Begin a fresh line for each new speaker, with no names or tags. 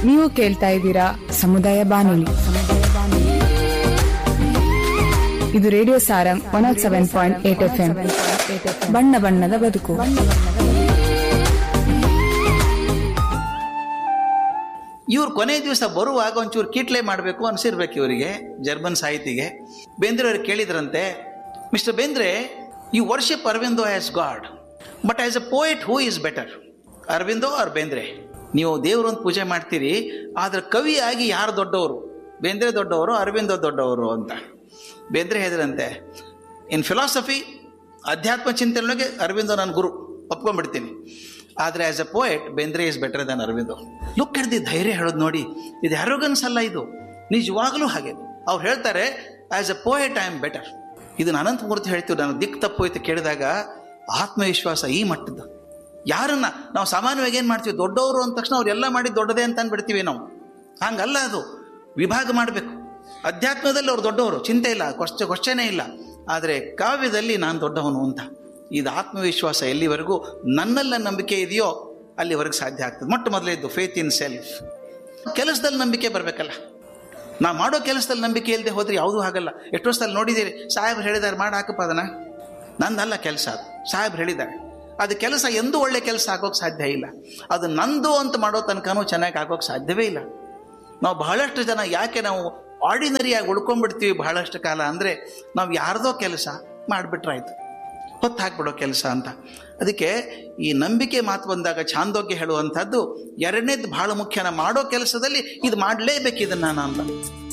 ನೀವು ಕೇಳ್ತಾ ಇದ್ದೀರಾ ಸಮುದಾಯ ಬಾನುಲಿ ಇದು radio Sarang one ought seven point eight F M ಬಣ್ಣ ಬಣ್ಣದ ಬದುಕು
ಇವ್ರು ಕೊನೆ ದಿವಸ ಬರುವಾಗ ಒಂಚೂರು ಕೀಟ್ಲೆ ಮಾಡಬೇಕು ಅನ್ಸಿರ್ಬೇಕು ಇವರಿಗೆ ಜರ್ಮನ್ ಸಾಹಿತಿಗೆ ಬೇಂದ್ರೆ ಅವ್ರಿಗೆ ಕೇಳಿದ್ರಂತೆ mister Bendre you worship Aurobindo as god but as a poet who is better Aurobindo or Bendre ನೀವು ದೇವರು ಅಂತ ಪೂಜೆ ಮಾಡ್ತೀರಿ ಆದ್ರೆ ಕವಿಯಾಗಿ ಯಾರು ದೊಡ್ಡವರು ಬೇಂದ್ರೆ ದೊಡ್ಡವರು ಅರವಿಂದೋ ದೊಡ್ಡವರು ಅಂತ ಬೇಂದ್ರೆ ಹೇಳಿದ್ರಂತೆ ಇನ್ ಫಿಲಾಸಫಿ ಅಧ್ಯಾತ್ಮ ಚಿಂತನೆಯೊಳಗೆ ಅರವಿಂದೋ ನನ್ನ ಗುರು ಒಪ್ಕೊಂಡ್ಬಿಡ್ತೀನಿ ಆದರೆ as a poet Bendre is better than Aurobindo ಲುಕ್ ಹಿಡ್ದು ಧೈರ್ಯ ಹೇಳೋದು ನೋಡಿ ಇದು ಅರೋಗನ್ಸ್ ಅಲ್ಲ ಇದು ನಿಜವಾಗ್ಲೂ ಹಾಗೆ ಅವ್ರು ಹೇಳ್ತಾರೆ as a poet I am better ಇದನ್ನ ಅನಂತಮೂರ್ತಿ ಹೇಳ್ತೀವಿ ನಾನು ದಿಕ್ ತಪ್ಪೋಯ್ತು ಕೇಳಿದಾಗ ಆತ್ಮವಿಶ್ವಾಸ ಈ ಮಟ್ಟದ್ದು ಯಾರನ್ನ ನಾವು ಸಾಮಾನ್ಯವಾಗಿ ಏನು ಮಾಡ್ತೀವಿ ದೊಡ್ಡವರು ಅಂದ ತಕ್ಷಣ ಅವ್ರೆಲ್ಲ ಮಾಡಿ ದೊಡ್ಡದೇ ಅಂತ ಅಂದ್ಬಿಡ್ತೀವಿ ನಾವು ಹಂಗಲ್ಲ ಅದು ವಿಭಾಗ ಮಾಡಬೇಕು ಅಧ್ಯಾತ್ಮದಲ್ಲಿ ಅವ್ರು ದೊಡ್ಡವರು ಚಿಂತೆ ಇಲ್ಲ ಕ್ವಶ್ಚ ಕ್ವಶ್ಚನೇ ಇಲ್ಲ ಆದರೆ ಕಾವ್ಯದಲ್ಲಿ ನಾನು ದೊಡ್ಡವನು ಅಂತ ಇದು ಆತ್ಮವಿಶ್ವಾಸ ಎಲ್ಲಿವರೆಗೂ ನನ್ನೆಲ್ಲ ನಂಬಿಕೆ ಇದೆಯೋ ಅಲ್ಲಿವರೆಗೆ ಸಾಧ್ಯ ಆಗ್ತದೆ ಮೊಟ್ಟ ಮೊದಲೇದ್ದು ಫೇತ್ ಇನ್ ಸೆಲ್ಫ್ ಕೆಲಸದಲ್ಲಿ ನಂಬಿಕೆ ಬರಬೇಕಲ್ಲ ನಾ ಮಾಡೋ ಕೆಲಸದಲ್ಲಿ ನಂಬಿಕೆ ಇಲ್ಲದೆ ಹೋದ್ರೆ ಯಾವುದೂ ಆಗಲ್ಲ ಎಷ್ಟೋ ಸಲ ನೋಡಿದ್ದೀರಿ ಸಾಹೇಬ್ರು ಹೇಳಿದ್ದಾರೆ ಮಾಡಿ ಹಾಕಪ್ಪ ಅದನ್ನ ನಂದಲ್ಲ ಕೆಲಸ ಅದು ಸಾಹೇಬ್ರು ಹೇಳಿದ್ದಾರೆ ಅದು ಕೆಲಸ ಎಂದೂ ಒಳ್ಳೆ ಕೆಲಸ ಆಗೋಕೆ ಸಾಧ್ಯ ಇಲ್ಲ ಅದು ನಂದು ಅಂತ ಮಾಡೋ ತನಕನೂ ಚೆನ್ನಾಗಿ ಆಗೋಕೆ ಸಾಧ್ಯವೇ ಇಲ್ಲ ನಾವು ಬಹಳಷ್ಟು ಜನ ಯಾಕೆ ನಾವು ಆರ್ಡಿನರಿಯಾಗಿ ಉಳ್ಕೊಂಡ್ಬಿಡ್ತೀವಿ ಬಹಳಷ್ಟು ಕಾಲ ಅಂದರೆ ನಾವು ಯಾರ್ದೋ ಕೆಲಸ ಮಾಡಿಬಿಟ್ರಾಯ್ತು ಹೊತ್ತು ಹಾಕ್ಬಿಡೋ ಕೆಲಸ ಅಂತ ಅದಕ್ಕೆ ಈ ನಂಬಿಕೆ ಮಾತು ಬಂದಾಗ ಚಾಂದೋಗ್ಯ ಹೇಳುವಂಥದ್ದು ಎರಡನೇದು ಬಹಳ ಮುಖ್ಯನ ಮಾಡೋ ಕೆಲಸದಲ್ಲಿ ಇದು ಮಾಡಲೇಬೇಕು ಇದನ್ನು ನಾನು ಅಂತ